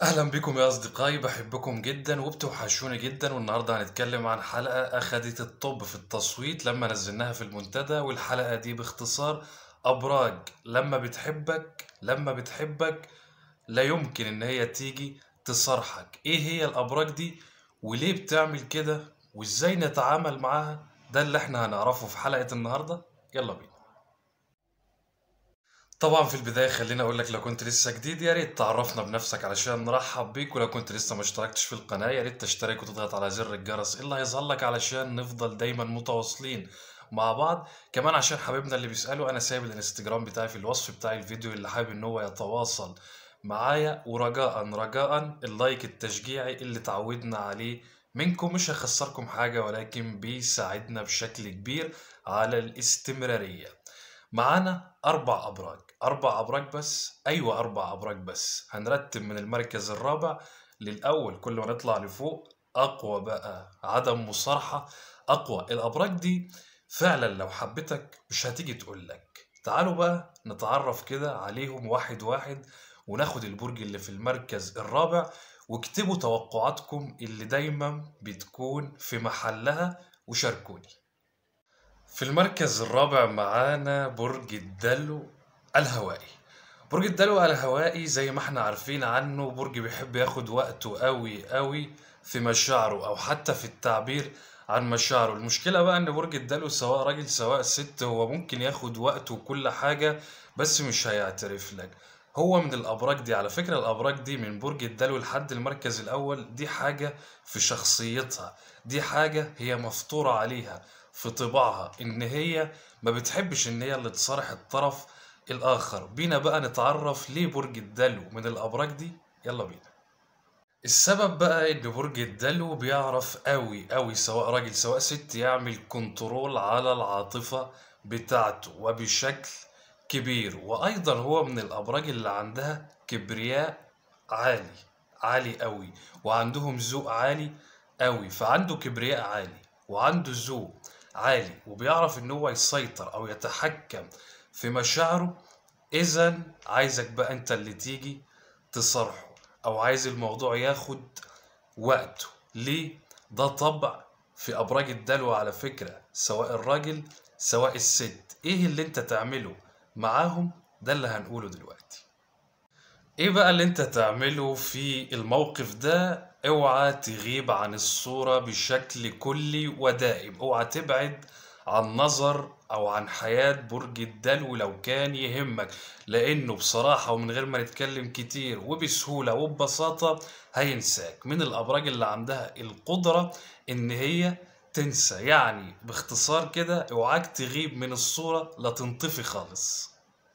أهلا بكم يا أصدقائي بحبكم جدا وبتوحشوني جدا والنهاردة هنتكلم عن حلقة أخدت الطب في التصويت لما نزلناها في المنتدى والحلقة دي باختصار أبراج لما بتحبك لما بتحبك لا يمكن إن هي تيجي تصارحك إيه هي الأبراج دي وليه بتعمل كده وإزاي نتعامل معاها ده اللي إحنا هنعرفه في حلقة النهاردة يلا بينا طبعا في البداية خليني أقول لك لو كنت لسه جديد يا ريت تعرفنا بنفسك علشان نرحب بيك ولو كنت لسه ما اشتركتش في القناة يا ريت تشترك وتضغط على زر الجرس اللي هيظهر لك علشان نفضل دايما متواصلين مع بعض كمان عشان حبيبنا اللي بيسألوا أنا سايب الانستجرام بتاعي في الوصف بتاع الفيديو اللي حابب إن هو يتواصل معايا ورجاء رجاء اللايك التشجيعي اللي تعودنا عليه منكم مش هيخسركم حاجة ولكن بيساعدنا بشكل كبير على الاستمرارية معانا أربع أبراج أربع أبراج بس أيوة أربع أبراج بس هنرتب من المركز الرابع للأول كل ما نطلع لفوق أقوى بقى عدم مصارحة أقوى الأبراج دي فعلا لو حبيتك مش هتيجي تقولك تعالوا بقى نتعرف كده عليهم واحد واحد وناخد البرج اللي في المركز الرابع واكتبوا توقعاتكم اللي دايما بتكون في محلها وشاركوني في المركز الرابع معانا برج الدلو الهوائي برج الدلو الهوائي زي ما احنا عارفين عنه برج بيحب ياخد وقته قوي قوي في مشاعره او حتى في التعبير عن مشاعره المشكلة بقى ان برج الدلو سواء راجل سواء ست هو ممكن ياخد وقته وكل حاجة بس مش هيعترف لك هو من الابراج دي على فكرة الابراج دي من برج الدلو لحد المركز الاول دي حاجة في شخصيتها دي حاجة هي مفطورة عليها في طباعها ان هي ما بتحبش ان هي اللي تصارح الطرف الاخر بينا بقى نتعرف ليه برج الدلو من الابراج دي يلا بينا السبب بقى ان برج الدلو بيعرف قوي قوي سواء راجل سواء ست يعمل كنترول على العاطفة بتاعته وبشكل كبير وايضا هو من الابراج اللي عندها كبرياء عالي عالي قوي وعندهم ذوق عالي قوي فعنده كبرياء عالي وعنده ذوق عالي وبيعرف ان هو يسيطر او يتحكم في مشاعره اذا عايزك بقى انت اللي تيجي تصارحه او عايز الموضوع ياخد وقته ليه ده طبع في ابراج الدلو على فكرة سواء الراجل سواء الست ايه اللي انت تعمله معاهم ده اللي هنقوله دلوقتي ايه بقى اللي انت تعمله في الموقف ده اوعى تغيب عن الصورة بشكل كلي ودائم اوعى تبعد عن نظر او عن حياة برج الدلو لو كان يهمك لانه بصراحة ومن غير ما نتكلم كتير وبسهولة وببساطة هينساك من الابراج اللي عندها القدرة ان هي تنسى يعني باختصار كده اوعاك تغيب من الصورة لا تنطفي خالص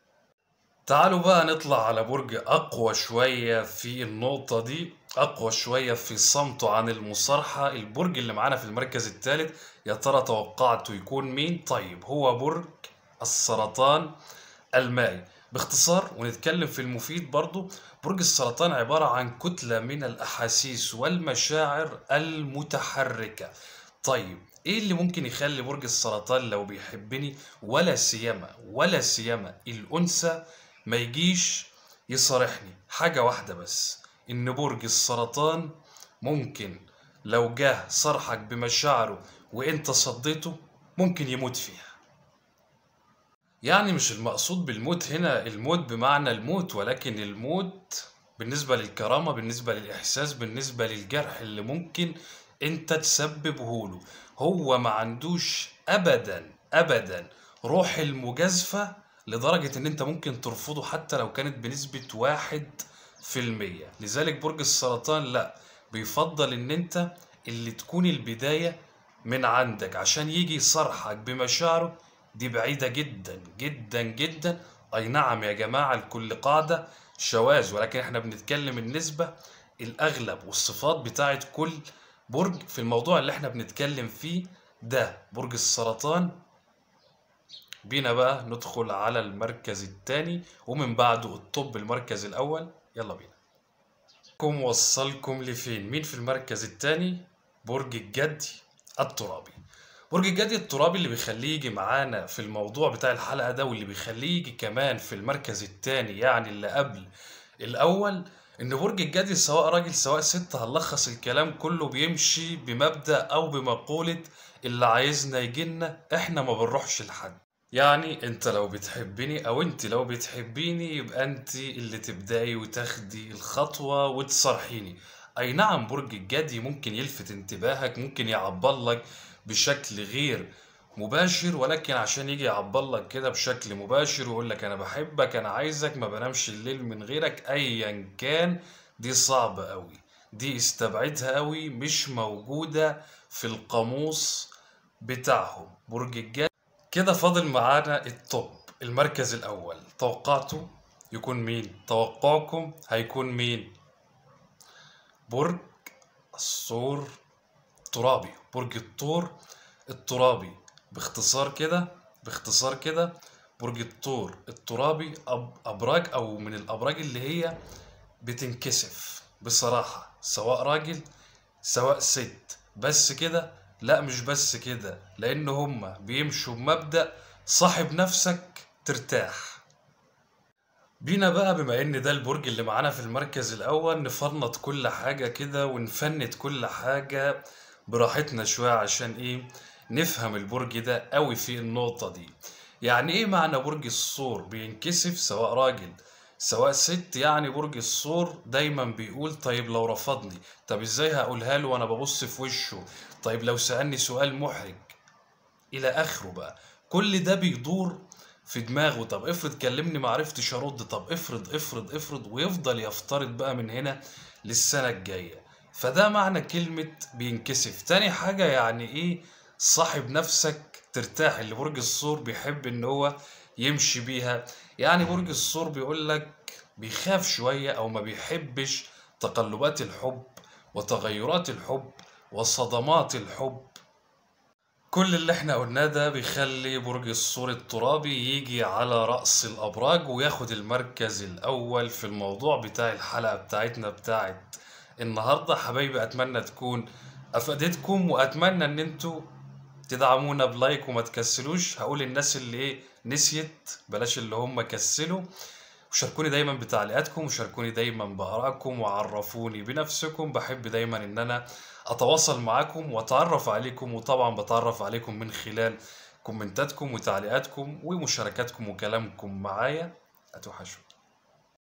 تعالوا بقى نطلع على برج أقوى شوية في النقطة دي أقوى شوية في صمته عن المصارحة البرج اللي معانا في المركز الثالث يا ترى توقعته يكون مين؟ طيب هو برج السرطان المائي باختصار ونتكلم في المفيد برضو برج السرطان عبارة عن كتلة من الأحاسيس والمشاعر المتحركة طيب ايه اللي ممكن يخلي برج السرطان لو بيحبني ولا سيما ولا سيما الأنثى ما يجيش يصارحني حاجة واحدة بس إن برج السرطان ممكن لو جه صرحك بمشاعره وإنت صديته ممكن يموت فيها يعني مش المقصود بالموت هنا الموت بمعنى الموت ولكن الموت بالنسبة للكرامة بالنسبة للإحساس بالنسبة للجرح اللي ممكن انت تسببه له هو ما عندوش ابدا ابدا روح المجازفة لدرجة ان انت ممكن ترفضه حتى لو كانت بنسبة واحد في المية لذلك برج السرطان لا بيفضل ان انت اللي تكون البداية من عندك عشان يجي يصرحك بمشاعره دي بعيدة جدا جدا جدا اي نعم يا جماعة لكل قاعدة شواذ ولكن احنا بنتكلم النسبة الاغلب والصفات بتاعت كل برج في الموضوع اللي احنا بنتكلم فيه ده برج السرطان بينا بقى ندخل على المركز الثاني ومن بعده الطب المركز الاول يلا بينا كم وصلكم لفين مين في المركز الثاني برج الجدي الترابي برج الجدي الترابي اللي بيخليه يجي معانا في الموضوع بتاع الحلقة ده واللي بيخليه يجي كمان في المركز الثاني يعني اللي قبل الأول ان برج الجدي سواء راجل سواء ست هنلخص الكلام كله بيمشي بمبدأ او بمقولة اللي عايزنا يجينا احنا ما بنروحش لحد يعني انت لو بتحبني او انت لو بتحبيني يبقى انت اللي تبدأي وتاخدي الخطوة وتصارحيني اي نعم برج الجدي ممكن يلفت انتباهك ممكن يعبر لك بشكل غير مباشر ولكن عشان يجي يعبر لك كده بشكل مباشر ويقول لك انا بحبك انا عايزك ما بنامش الليل من غيرك ايا كان دي صعبة قوي دي استبعدها قوي مش موجودة في القاموس بتاعهم برج الجدي كده فاضل معانا التوب المركز الاول توقعته يكون مين توقعكم هيكون مين برج الثور الترابي برج الثور الترابي باختصار كده باختصار كده برج الثور الترابي أب ابراج او من الابراج اللي هي بتنكسف بصراحة سواء راجل سواء ست بس كده لا مش بس كده لان هما بيمشوا بمبدأ صاحب نفسك ترتاح بينا بقى بما ان ده البرج اللي معانا في المركز الاول نفنط كل حاجة كده ونفند كل حاجة براحتنا شوية عشان ايه نفهم البرج ده قوي في النقطة دي يعني ايه معنى برج الثور بينكسف سواء راجل سواء ست يعني برج الثور دايما بيقول طيب لو رفضني طب ازاي هقولها له وانا ببص في وشه طيب لو سألني سؤال محرج الى اخره بقى كل ده بيدور في دماغه طب افرض كلمني ما عرفتش ارد طب افرض افرض افرض ويفضل يفترض بقى من هنا للسنة الجاية فده معنى كلمة بينكسف تاني حاجة يعني ايه صاحب نفسك ترتاح اللي برج الثور بيحب ان هو يمشي بيها يعني برج الثور بيقول لك بيخاف شوية او ما بيحبش تقلبات الحب وتغيرات الحب وصدمات الحب كل اللي احنا قلناه ده بيخلي برج الثور الترابي يجي على رأس الأبراج وياخد المركز الأول في الموضوع بتاع الحلقة بتاعتنا بتاعت النهاردة حبايبي أتمنى تكون أفادتكم وأتمنى إن انتوا تدعمونا بلايك وما تكسلوش هقول الناس اللي ايه نسيت بلاش اللي هم كسلوا وشاركوني دايما بتعليقاتكم وشاركوني دايما بآرائكم وعرفوني بنفسكم بحب دايما ان انا اتواصل معاكم واتعرف عليكم وطبعا بتعرف عليكم من خلال كومنتاتكم وتعليقاتكم ومشاركاتكم وكلامكم معايا اتوحشوا